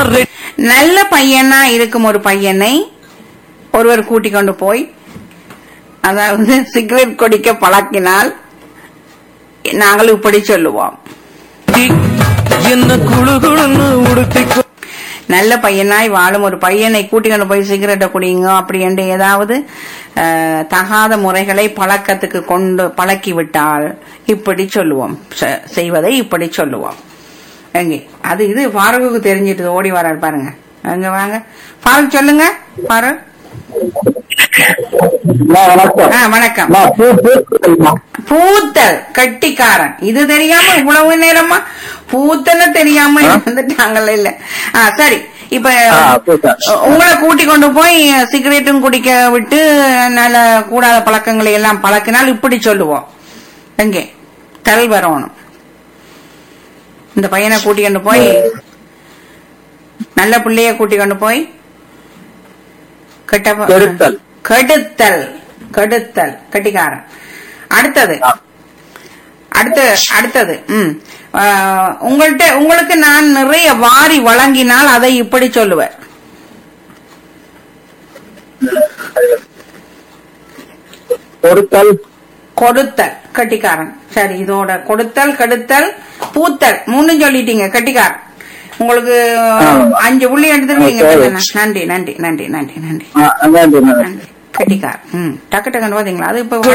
நல்ல பையனா இருக்கும் ஒரு பையனை ஒருவர் கூட்டிக் கொண்டு போய் அதாவது சிகரெட் குடிக்க பழக்கினால் நாங்கள் இப்படி சொல்லுவோம் என்ன குழு குழுன்னு உடுத்திக்கோ நல்ல பையனாய் வாழும் ஒரு பையனை கூட்டிக் கொண்டு போய் சிகரெட்டை குடிங்க அப்படி என்று ஏதாவது அஹ், தகாத முறைகளை பழக்கத்துக்கு கொண்டு பழக்கி விட்டால் இப்படி சொல்லுவோம் செ- செய்வதை இப்படி சொல்லுவோம் எங்கே அது இது ஃபாரூக்கு தெரிஞ்சிட்டு ஓடி வரார் பாருங்க அங்க வாங்க ஃபாரூக் சொல்லுங்க ஃபாரூக் வணக்கம் ஆ வணக்கம் நான் பூ பூ பூத்தல் கட்டிக்காரன் இது தெரியாம இவ்வளவு நேரமா பூத்தல தெரியாம வந்துட்டாங்கல்ல இல்ல ஆ சரி இப்ப ஆ, பூத்தல். உங்களை கூட்டி கொண்டு போய் சிகரெட்டும் குடிக்க விட்டு நல்ல கூடாத பழக்கங்களை எல்லாம் பழக்கினால் இப்படி சொல்லுவோம் எங்கே தல் வரணும் இந்த பையனை கூட்டி கொண்டு போய் நல்ல பிள்ளைய கூட்டி கொண்டு போய் கெட்ட ப- கெடுத்தல். கெடுத்தல் கெடுத்தல் கட்டிக்காரன் அடுத்தது அடுத்து அடுத்தது ம் ஆஹ், உங்கள்ட்ட உங்களுக்கு நான் நிறைய வாரி வழங்கினால் அதை இப்படி சொல்லுவேன் பொருத்தல் கொடுத்தல் கட்டிக்காரன் சரி இதோட கொடுத்தல் கெடுத்தல் பூத்தல் மூணு சொல்லிட்டீங்க கட்டிக்காரன் உங்களுக்கு அஞ்சு புள்ளி எடுத்துருவீங்க சரி. நன்றி நன்றி நன்றி நன்றி நன்றி ஆ, நன்றி நன்றி நன்றி கட்டிக்காரன் ம் டக்கு டக்குன்னு பாத்தீங்களா அது இப்ப